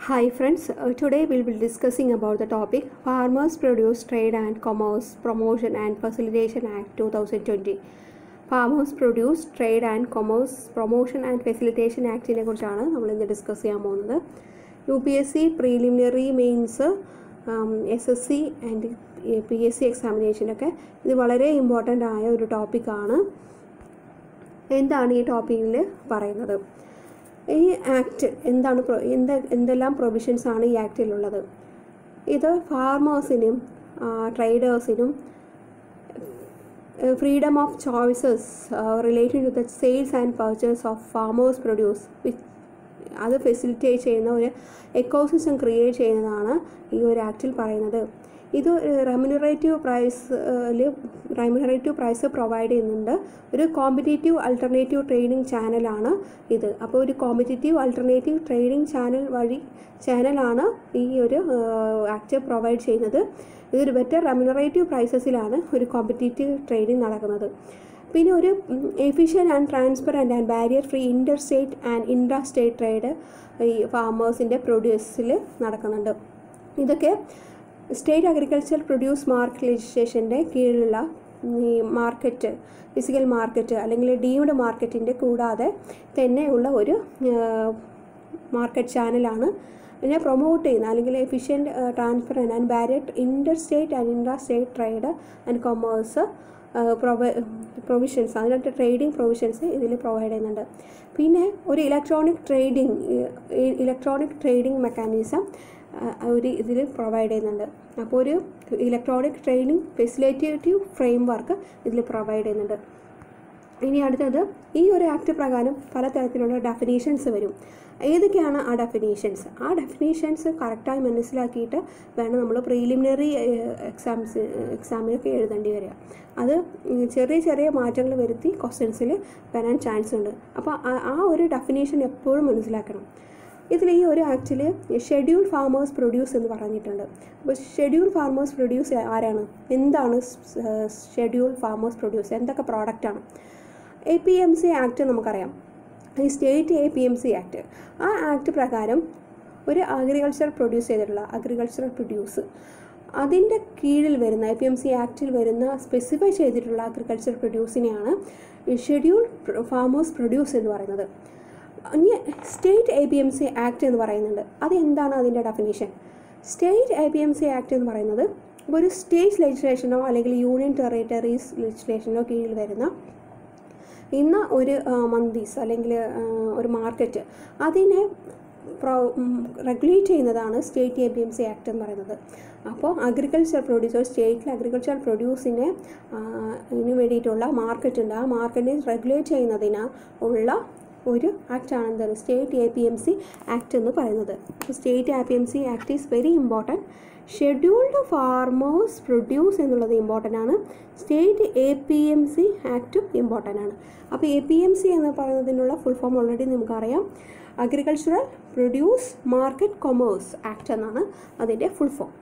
Hi friends, uh, today we'll be discussing about the topic Farmers Produce Trade and Commerce Promotion and Facilitation Act 2020. Farmers produce trade and commerce promotion and facilitation ആക്ടിനെ കുറിച്ചാണ് നമ്മൾ ഇന്ന് discuss ചെയ്യാൻ പോകുന്നത് U P S C preliminary mains S S C and P S C എക്സാമിനേഷനൊക്കെ ഇത് വളരെ important ആയ ഒരു ടോപ്പിക്കാണ് എന്താണ് ഈ ടോപ്പിക്കിൽ പറയുന്നത് ഈ ആക്ട് എന്താണ് പ്രൊ എന്ത് എന്തെല്ലാം പ്രൊവിഷൻസ് ആണ് ഈ ആക്റ്റിലുള്ളത് ഇത് ഫാർമേഴ്സിനും ട്രേഡേഴ്സിനും freedom of choices related to the sales and purchase of farmers produce അത് ഫെസിലിറ്റേറ്റ് ചെയ്യുന്ന ഒരു എക്കോസിസ്റ്റം ക്രിയേറ്റ് ചെയ്യുന്നതാണ് ഈ ഒരു ആക്റ്റിൽ പറയുന്നത് ഇത് റെമ്യൂണറേറ്റീവ് പ്രൈസിൽ റെമ്യൂണറേറ്റീവ് പ്രൈസ് പ്രൊവൈഡ് ചെയ്യുന്നുണ്ട് ഒരു കോമ്പറ്റേറ്റീവ് അൾട്ടർനേറ്റീവ് ട്രേഡിംഗ് ചാനലാണ് ഇത് അപ്പോൾ ഒരു കോമ്പറ്റേറ്റീവ് അൾട്ടർനേറ്റീവ് ട്രേഡിംഗ് ചാനൽ വഴി ചാനലാണ് ഈ ഒരു ആക്ട് പ്രൊവൈഡ് ചെയ്യുന്നത് ഇതൊരു ബെറ്റർ റെമ്യൂണറേറ്റീവ് പ്രൈസസിലാണ് ഒരു കോമ്പറ്റേറ്റീവ് ട്രേഡിംഗ് നടക്കുന്നത് പിന്നെ ഒരു efficient and transparent and barrier free inter state and intra state trade ഈ ഫാമേഴ്സിൻ്റെ പ്രൊഡ്യൂസിൽ നടക്കുന്നുണ്ട് ഇതൊക്കെ സ്റ്റേറ്റ് അഗ്രികൾച്ചർ പ്രൊഡ്യൂസ് മാർക്കറ്റ് ലെജിസ്ലേഷൻ്റെ കീഴിലുള്ള ഈ മാർക്കറ്റ് ഫിസിക്കൽ മാർക്കറ്റ് അല്ലെങ്കിൽ ഡീംഡ് മാർക്കറ്റിൻ്റെ കൂടാതെ തന്നെയുള്ള ഒരു മാർക്കറ്റ് ചാനലാണ് ഇതിനെ പ്രൊമോട്ട് ചെയ്യുന്ന അല്ലെങ്കിൽ efficient transparent and barrier inter state and intra state trade and commerce പ്രൊവ പ്രൊവിഷൻസ് അതിനകത്ത് ട്രേഡിംഗ് പ്രൊവിഷൻസ് ഇതിൽ പ്രൊവൈഡ് ചെയ്യുന്നുണ്ട് പിന്നെ ഒരു electronic trading electronic trading mechanism ഒരു ഇതിൽ പ്രൊവൈഡ് ചെയ്യുന്നുണ്ട് അപ്പോൾ ഒരു electronic trading facilitative framework ഇതിൽ പ്രൊവൈഡ് ചെയ്യുന്നുണ്ട് ഇനി അടുത്തത് ഈ ഒരു ആക്ട് പ്രകാരം പലതരത്തിലുള്ള ഡെഫിനേഷൻസ് വരും ഏതൊക്കെയാണ് ആ ഡെഫിനേഷൻസ് ആ ഡെഫിനേഷൻസ് കറക്റ്റായി മനസ്സിലാക്കിയിട്ട് വേണം നമ്മൾ പ്രീലിമിനറി എക്സാംസ് എക്സാമിനൊക്കെ എഴുതേണ്ടി വരിക അത് ചെറിയ ചെറിയ മാറ്റങ്ങൾ വരുത്തി ക്വസ്റ്റ്യൻസിൽ വരാൻ ചാൻസ് ഉണ്ട് അപ്പോൾ ആ ഒരു ഡെഫിനേഷൻ എപ്പോഴും മനസ്സിലാക്കണം ഇതിൽ ഈ ഒരു ആക്റ്റിൽ ഷെഡ്യൂൾ ഫാമേഴ്സ് പ്രൊഡ്യൂസ് എന്ന് പറഞ്ഞിട്ടുണ്ട് അപ്പോൾ ഷെഡ്യൂൾ ഫാമേഴ്സ് പ്രൊഡ്യൂസ് ആരാണ് എന്താണ് ഷെഡ്യൂൾ ഫാമേഴ്സ് പ്രൊഡ്യൂസ് എന്തൊക്കെ പ്രോഡക്റ്റാണ് A P M C act നമുക്കറിയാം ഈ state A P M C act ആ ആക്ട് പ്രകാരം ഒരു അഗ്രികൾച്ചർ പ്രൊഡ്യൂസ് ചെയ്തിട്ടുള്ള അഗ്രികൾച്ചറൽ പ്രൊഡ്യൂസ് അതിൻ്റെ കീഴിൽ വരുന്ന എ പി എം സി ആക്റ്റിൽ വരുന്ന സ്പെസിഫൈ ചെയ്തിട്ടുള്ള അഗ്രികൾച്ചർ പ്രൊഡ്യൂസിനെയാണ് ഷെഡ്യൂൾ ഫാമേഴ്സ് പ്രൊഡ്യൂസ് എന്ന് പറയുന്നത് ഇനി state A P M C act എന്ന് പറയുന്നുണ്ട് അത് എന്താണ് അതിൻ്റെ definition state A P M C act എന്ന് പറയുന്നത് ഒരു സ്റ്റേറ്റ് ലെജിസ്ലേഷനോ അല്ലെങ്കിൽ യൂണിയൻ ടെറിട്ടറീസ് ലെജിസ്ലേഷനോ കീഴിൽ വരുന്ന ഇന്ന് ഒരു മന്തീസ് അല്ലെങ്കിൽ ഒരു മാർക്കറ്റ് അതിനെ പ്രോ റെഗുലേറ്റ് ചെയ്യുന്നതാണ് state A P M C act എന്ന് പറയുന്നത് അപ്പോൾ അഗ്രികൾച്ചർ പ്രൊഡ്യൂസർ സ്റ്റേറ്റിൽ അഗ്രികൾച്ചർ പ്രൊഡ്യൂസിനെ ഇതിന് വേണ്ടിയിട്ടുള്ള മാർക്കറ്റ് ഉണ്ട് ആ മാർക്കറ്റിനെ റെഗുലേറ്റ് ചെയ്യുന്നതിന് ഉള്ള ഒരു ആക്റ്റാണ് എന്താണ് state A P M C act എന്ന് പറയുന്നത് state A P M C act is very important scheduled farmers produce എന്നുള്ളത് ഇമ്പോർട്ടൻ്റ് ആണ് state A P M C ആക്റ്റും ഇമ്പോർട്ടൻ്റ് ആണ് അപ്പോൾ എ പി എം സി എന്ന് പറയുന്നതിനുള്ള ഫുൾ ഫോം ഓൾറെഡി നമുക്കറിയാം agricultural produce market commerce act എന്നാണ് അതിൻ്റെ ഫുൾ ഫോം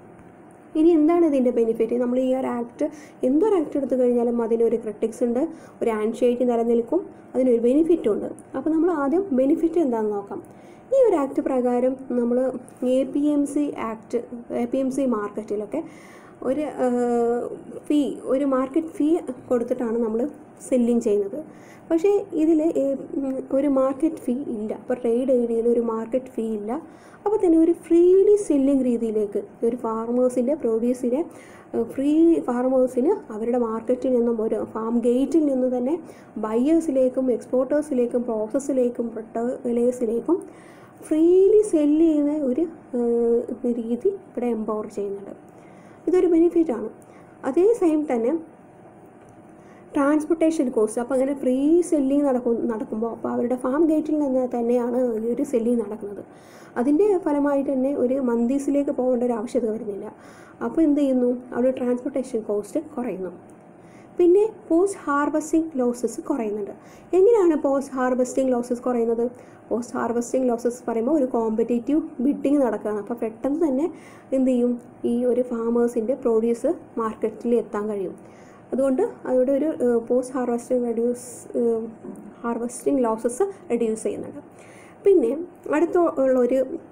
ഇനി എന്താണ് ഇതിൻ്റെ ബെനിഫിറ്റ് നമ്മൾ ഈ ഒരു ആക്ട് എന്തൊരു ആക്ട് എടുത്തു കഴിഞ്ഞാലും അതിനൊരു ക്രിട്ടിക്സ് ഉണ്ട് ഒരു ആൻഷൈറ്റി നിലനിൽക്കും അതിനൊരു ബെനിഫിറ്റും ഉണ്ട് അപ്പോൾ നമ്മൾ ആദ്യം ബെനിഫിറ്റ് എന്താണെന്ന് നോക്കാം ഈ ഒരു ആക്ട് പ്രകാരം നമ്മൾ A P M C act A P M C മാർക്കറ്റിലൊക്കെ ഒരു ഫീ ഒരു മാർക്കറ്റ് ഫീ കൊടുത്തിട്ടാണ് നമ്മൾ സെല്ലിങ് ചെയ്യുന്നത് പക്ഷേ ഇതിൽ ഒരു മാർക്കറ്റ് ഫീ ഇല്ല അപ്പോൾ ട്രേഡ് ഏരിയയിൽ ഒരു മാർക്കറ്റ് ഫീ ഇല്ല അപ്പോൾ തന്നെ ഒരു ഫ്രീലി സെല്ലിങ് രീതിയിലേക്ക് ഒരു ഫാർമേഴ്സിൻ്റെ പ്രൊഡ്യൂസിനെ ഫ്രീ ഫാർമേഴ്സിന് അവരുടെ മാർക്കറ്റിൽ നിന്നും ഒരു ഫാം ഗേറ്റിൽ നിന്ന് തന്നെ ബയേഴ്സിലേക്കും എക്സ്പോർട്ടേഴ്സിലേക്കും പ്രോസസ്സിലേക്കും റിട്ടേലേഴ്സിലേക്കും ഫ്രീലി സെല്ല് ചെയ്യുന്ന ഒരു രീതി ഇവിടെ എംപവർ ചെയ്യുന്നുണ്ട് ഇതൊരു ബെനിഫിറ്റാണ് അതേ സെയിം തന്നെ ട്രാൻസ്പോർട്ടേഷൻ കോസ്റ്റ് അപ്പോൾ അങ്ങനെ ഫ്രീ സെല്ലിങ് നടക്കും നടക്കുമ്പോൾ അപ്പോൾ അവരുടെ ഫാം ഗേറ്റിൽ നിന്ന് തന്നെയാണ് ഈ ഒരു സെല്ലിങ് നടക്കുന്നത് അതിൻ്റെ ഫലമായിട്ട് തന്നെ ഒരു മന്തീസിലേക്ക് പോകേണ്ട ഒരു ആവശ്യകത വരുന്നില്ല അപ്പോൾ എന്ത് ചെയ്യുന്നു അവിടെ ട്രാൻസ്പോർട്ടേഷൻ കോസ്റ്റ് കുറയുന്നു പിന്നെ പോസ്റ്റ് ഹാർവസ്റ്റിംഗ് ലോസസ് കുറയുന്നുണ്ട് എങ്ങനെയാണ് പോസ്റ്റ് ഹാർവസ്റ്റിംഗ് ലോസസ് കുറയുന്നത് പോസ്റ്റ് ഹാർവസ്റ്റിംഗ് ലോസസ് പറയുമ്പോൾ ഒരു കോമ്പറ്റേറ്റീവ് ബിഡിങ് നടക്കുകയാണ് അപ്പോൾ പെട്ടെന്ന് തന്നെ എന്ത് ചെയ്യും ഈ ഒരു ഫാമേഴ്സിൻ്റെ പ്രൊഡ്യൂസ് മാർക്കറ്റിൽ എത്താൻ കഴിയും അതുകൊണ്ട് അവിടെ ഒരു post harvesting reduce harvesting losses reduce ചെയ്യുന്നുണ്ട് പിന്നെ അടുത്ത ഉള്ളൊരു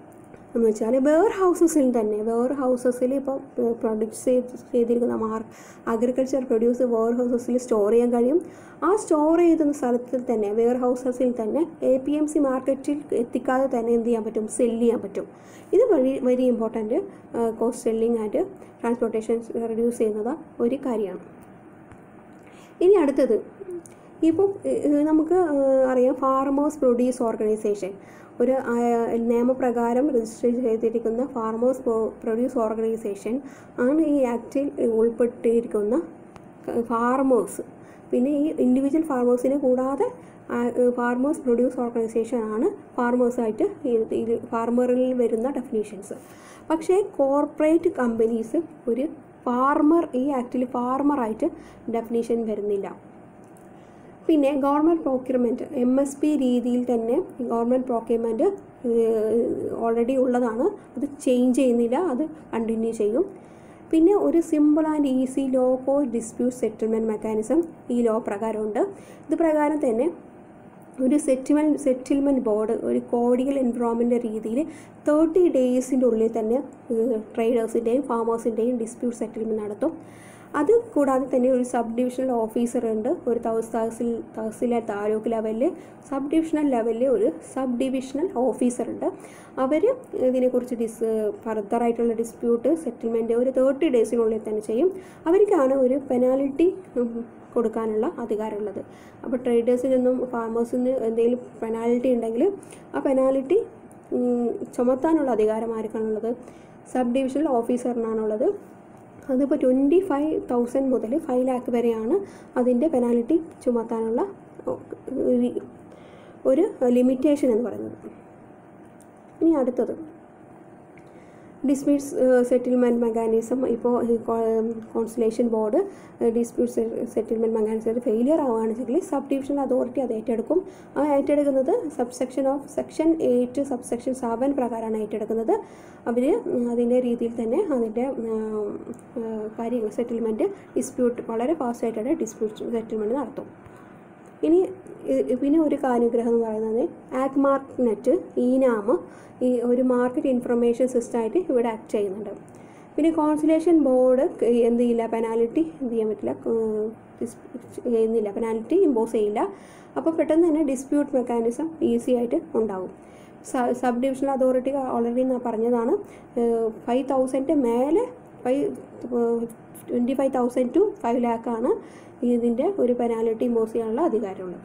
എന്ന് വെച്ചാൽ വെയർ ഹൗസസിൽ തന്നെ വെയർ ഹൗസസിൽ ഇപ്പോൾ പ്രൊഡ്യൂസ് ചെയ്ത് ചെയ്തിരിക്കുന്ന മാർ അഗ്രികൾച്ചർ പ്രൊഡ്യൂസ് വെയർ ഹൗസസിൽ സ്റ്റോർ ചെയ്യാൻ കഴിയും ആ സ്റ്റോർ ചെയ്തുന്ന സ്ഥലത്തിൽ തന്നെ വെയർ ഹൗസസിൽ തന്നെ എ പി എം സി മാർക്കറ്റിൽ എത്തിക്കാതെ തന്നെ എന്ത് ചെയ്യാൻ പറ്റും സെല്ല് ചെയ്യാൻ പറ്റും ഇത് very very important cost selling and transportation reduce ചെയ്യുന്നത് ഒരു കാര്യമാണ് ഇനി അടുത്തത് ഇപ്പോൾ നമുക്ക് ഏഹ്, അറിയാം ഫാർമേഴ്സ് പ്രൊഡ്യൂസ് ഓർഗനൈസേഷൻ ഒരു ആ, നിയമപ്രകാരം രജിസ്റ്റർ ചെയ്തിരിക്കുന്ന ഫാർമേഴ്സ് പ്രൊഡ്യൂസ് ഓർഗനൈസേഷൻ ആണ് ഈ ആക്റ്റിൽ ഉൾപ്പെട്ടിരിക്കുന്ന ഫാർമേഴ്സ് പിന്നെ ഈ ഇൻഡിവിജ്വൽ ഫാർമേഴ്സിനെ കൂടാതെ ഫാർമേഴ്സ് പ്രൊഡ്യൂസ് ഓർഗനൈസേഷൻ ആണ് ഫാർമേഴ്സായിട്ട് ഇത് ഫാർമറിൽ വരുന്ന ഡെഫിനേഷൻസ് പക്ഷേ കോർപ്പറേറ്റ് കമ്പനീസ് ഒരു ഫാർമർ ഈ ആക്റ്റിൽ ഫാർമറായിട്ട് ഡെഫിനേഷൻ വരുന്നില്ല പിന്നെ government procurement M S P രീതിയിൽ തന്നെ ഗവൺമെൻറ് പ്രോക്യൂർമെൻറ്റ് ഓൾറെഡി ഉള്ളതാണ് അത് ചേഞ്ച് ചെയ്യുന്നില്ല അത് കണ്ടിന്യൂ ചെയ്യും പിന്നെ ഒരു simple and easy law for dispute settlement mechanism ഈ ലോ പ്രകാരമുണ്ട് ഇത് പ്രകാരം തന്നെ ഒരു സെറ്റിൽമെൻറ്റ് സെറ്റിൽമെൻറ്റ് ബോർഡ് ഒരു കോഡിയൽ എൻവറോൺമെൻറ്റ് രീതിയിൽ തേർട്ടി ഡേയ്സിൻ്റെ ഉള്ളിൽ തന്നെ ട്രേഡേഴ്സിൻ്റെയും ഫാമേഴ്സിൻ്റെയും ഡിസ്പ്യൂട്ട് സെറ്റിൽമെൻറ്റ് നടത്തും അത് കൂടാതെ തന്നെ ഒരു സബ് ഡിവിഷണൽ ഓഫീസർ ഉണ്ട് ഒരു തഹസ് തഹസിൽ തഹസിലെ താലൂക്ക് ലെവലിൽ സബ് ഡിവിഷണൽ ലെവലിൽ ഒരു സബ് ഡിവിഷണൽ ഓഫീസർ ഉണ്ട് അവർ ഇതിനെക്കുറിച്ച് ഡിസ് ഫർദറായിട്ടുള്ള ഡിസ്പ്യൂട്ട് സെറ്റിൽമെൻറ്റ് ഒരു തേർട്ടി ഡേയ്സിനുള്ളിൽ തന്നെ ചെയ്യും അവർക്കാണ് ഒരു പെനാൽറ്റി കൊടുക്കാനുള്ള അധികാരമുള്ളത് അപ്പോൾ ട്രേഡേഴ്സിനൊന്നും ഫാർമേഴ്സിന് എന്തെങ്കിലും പെനാൽറ്റി ഉണ്ടെങ്കിൽ ആ പെനാൽറ്റി ചുമത്താനുള്ള അധികാരം ആർക്കാണുള്ളത് സബ് ഡിവിഷണൽ ഓഫീസറിനാണുള്ളത് അതിപ്പോൾ ട്വൻറ്റി ഫൈവ് തൗസൻഡ് മുതൽ ഫൈവ് ലാക്ക് വരെയാണ് അതിൻ്റെ പെനാൽറ്റി ചുമത്താനുള്ള ഒരു ലിമിറ്റേഷൻ എന്ന് പറയുന്നത് ഇനി അടുത്തത് ഡിസ്പ്യൂട്ട്സ് സെറ്റിൽമെൻറ്റ് മെക്കാനിസം ഇപ്പോൾ consultation board dispute settlement mechanism failure ആവുകയാണെങ്കിൽ സബ് ഡിവിഷണൽ അതോറിറ്റി അത് ഏറ്റെടുക്കും ആ ഏറ്റെടുക്കുന്നത് sub section of section eight sub section seven പ്രകാരമാണ് ഏറ്റെടുക്കുന്നത് അവർ അതിൻ്റെ രീതിയിൽ തന്നെ അതിൻ്റെ കാര്യങ്ങൾ സെറ്റിൽമെൻറ്റ് ഡിസ്പ്യൂട്ട് വളരെ ഫാസ്റ്റായിട്ടാണ് ഡിസ്പ്യൂട്ട് സെറ്റിൽമെൻറ്റ് നടത്തും ഇനി ഇ- പിന്നെ ഒരു അനുഗ്രഹം എന്ന് പറയുന്നത് ആക് മാർക്ക് നെറ്റ് ഈനാം ഈ ഒരു മാർക്കറ്റ് ഇൻഫർമേഷൻ സിസ്റ്റമായിട്ട് ഇവിടെ ആക്ട് ചെയ്യുന്നുണ്ട് പിന്നെ കോൺസുലേഷൻ ബോർഡ് എന്ത് ചെയ്യില്ല പെനാൽറ്റി എന്ത് ചെയ്യാൻ പറ്റില്ല ഏഹ് ഡിസ്- ചെയ്യുന്നില്ല പെനാൽറ്റി ഇമ്പോസ് ചെയ്യില്ല അപ്പോൾ പെട്ടെന്ന് തന്നെ ഡിസ്പ്യൂട്ട് മെക്കാനിസം ഈസി ആയിട്ട് ഉണ്ടാകും സ- സബ് ഡിവിഷണൽ അതോറിറ്റി ഓൾറെഡി ഞാൻ പറഞ്ഞതാണ് ഫൈവ് തൗസൻഡ് മേലെ five twenty five thousand to five ലാക്കാണ് ഇതിൻ്റെ ഒരു പെനാലിറ്റി ഇമ്പോസ് ചെയ്യാനുള്ള അധികാരമുള്ളത്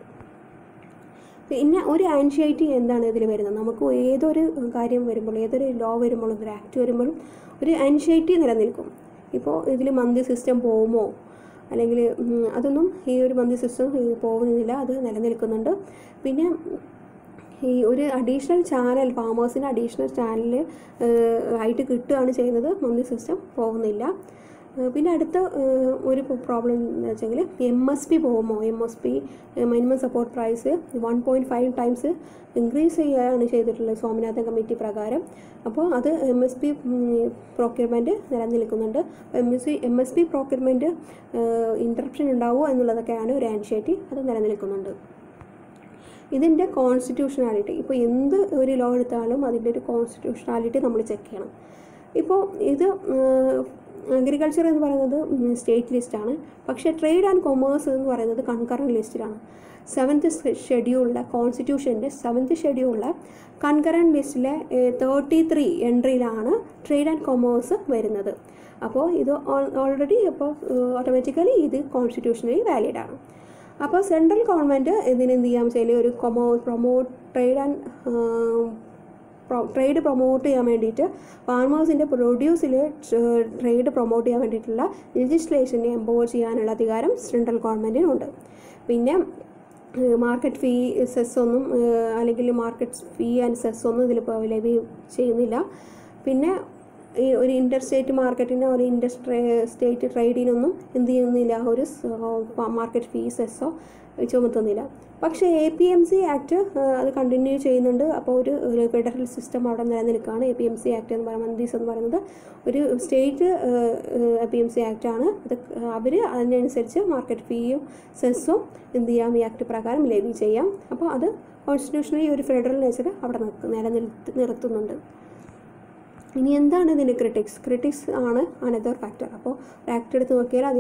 പിന്നെ ഒരു ആൻഷ്യൈറ്റി എന്താണ് ഇതിൽ വരുന്നത് നമുക്ക് ഏതൊരു കാര്യം വരുമ്പോൾ ഏതൊരു ലോ വരുമ്പോഴും ഒരു ആക്ട് വരുമ്പോഴും ഒരു ആൻഷ്യൈറ്റി നിലനിൽക്കും ഇപ്പോൾ ഇതിൽ മന്തി സിസ്റ്റം പോകുമോ അല്ലെങ്കിൽ ഉം, അതൊന്നും ഈ ഒരു മന്തി സിസ്റ്റം പോകുന്നില്ല അത് നിലനിൽക്കുന്നുണ്ട് പിന്നെ ഈ ഒരു അഡീഷണൽ ചാനൽ ഫാമേഴ്സിന് അഡീഷണൽ ചാനൽ ആയിട്ട് കിട്ടുകയാണ് ചെയ്യുന്നത് മന്തി സിസ്റ്റം പോകുന്നില്ല ഏഹ് പിന്നെ അടുത്ത ഏഹ് ഒരു പ്രോബ്ലം എന്ന് വെച്ചെങ്കിൽ എം എസ് പി പോകുമോ M S P minimum support price one point five times increase ചെയ്യുകയാണ് ചെയ്തിട്ടുള്ളത് സ്വാമിനാഥൻ കമ്മിറ്റി പ്രകാരം അപ്പോൾ അത് എം എസ് പി പ്രോക്യൂർമെൻറ്റ് നിലനിൽക്കുന്നുണ്ട് M S P M S P procurement interruption ഉണ്ടാവുമോ എന്നുള്ളതൊക്കെയാണ് ഒരു ആൻഷ്യറ്റി അത് നിലനിൽക്കുന്നുണ്ട് ഇതിൻ്റെ കോൺസ്റ്റിറ്റ്യൂഷനാലിറ്റി ഇപ്പോൾ എന്ത് ഒരു ലോ എടുത്താലും അതിൻ്റെ ഒരു കോൺസ്റ്റിറ്റ്യൂഷനാലിറ്റി നമ്മൾ ചെക്ക് ചെയ്യണം ഇപ്പോൾ ഇത് അഗ്രികൾച്ചർ എന്ന് പറയുന്നത് സ്റ്റേറ്റ് ലിസ്റ്റാണ് പക്ഷേ ട്രേഡ് ആൻഡ് കൊമേഴ്സ് എന്ന് പറയുന്നത് കൺകറൻറ്റ് ലിസ്റ്റിലാണ് സെവൻത്ത് ഷെഡ്യൂളിലെ കോൺസ്റ്റിറ്റ്യൂഷൻ്റെ സെവൻത്ത് ഷെഡ്യൂളിലെ കൺകറൻറ്റ് ലിസ്റ്റിലെ തേർട്ടി ത്രീ എൻട്രിയിലാണ് ട്രേഡ് ആൻഡ് കൊമേഴ്സ് വരുന്നത് അപ്പോൾ ഇത് ഓൾറെഡി അപ്പോൾ ഓട്ടോമാറ്റിക്കലി ഇത് കോൺസ്റ്റിറ്റ്യൂഷണലി വാലിഡ് ആണ് അപ്പോൾ സെൻട്രൽ ഗവൺമെൻറ് ഇതിന് എന്ത് ചെയ്യാൻ വെച്ചാൽ ഒരു കൊമോ promote trade and trade promote ചെയ്യാൻ വേണ്ടിയിട്ട് ഫാർമേഴ്സിൻ്റെ പ്രൊഡ്യൂസിൽ ട്രേഡ് പ്രൊമോട്ട് ചെയ്യാൻ വേണ്ടിയിട്ടുള്ള ലെജിസ്ലേഷനെ എംപവർ ചെയ്യാനുള്ള അധികാരം സെൻട്രൽ ഗവൺമെൻറ്റിനുണ്ട് പിന്നെ മാർക്കറ്റ് ഫീ സെസ് ഒന്നും ഏഹ്, അല്ലെങ്കിൽ മാർക്കറ്റ് ഫീ ആൻഡ് സെസ് ഒന്നും ഇതിലിപ്പോൾ ലെവി ചെയ്യുന്നില്ല പിന്നെ ഈ ഒരു ഇൻ്റർ സ്റ്റേറ്റ് മാർക്കറ്റിനോ ഒരു ഇൻ്റർ സ്റ്റേറ്റ് ട്രേഡിനൊന്നും എന്ത് ചെയ്യുന്നില്ല ഒരു മാർക്കറ്റ് ഫീ സെസ്സോ ചുമത്തുന്നില്ല പക്ഷേ A P M C act അത് കണ്ടിന്യൂ ചെയ്യുന്നുണ്ട് അപ്പോൾ ഒരു ഒരു ഫെഡറൽ സിസ്റ്റം അവിടെ നിലനിൽക്കുകയാണ് A P M C act എന്ന് പറയുന്നത് മന്ദീസ് എന്ന് പറയുന്നത് ഒരു state A P M C ആക്റ്റാണ് അത് അവർ അതിനനുസരിച്ച് മാർക്കറ്റ് ഫീയും സെസ്സും എന്ത് ചെയ്യാം ഈ ആക്ട് പ്രകാരം ലെവി ചെയ്യാം അപ്പോൾ അത് കോൺസ്റ്റിറ്റ്യൂഷണലി ഒരു ഫെഡറൽ നേച്ചർ അവിടെ നിൽക്ക് നിലനിർത്തി നിർത്തുന്നുണ്ട് ഇനി എന്താണ് ഇതിൻ്റെ ക്രിട്ടിക്സ് ക്രിട്ടിക്സ് ആണ് അനദർ ഫാക്ടർ അപ്പോൾ ഒരു ആക്ട് എടുത്ത് നോക്കിയാൽ അതിൽ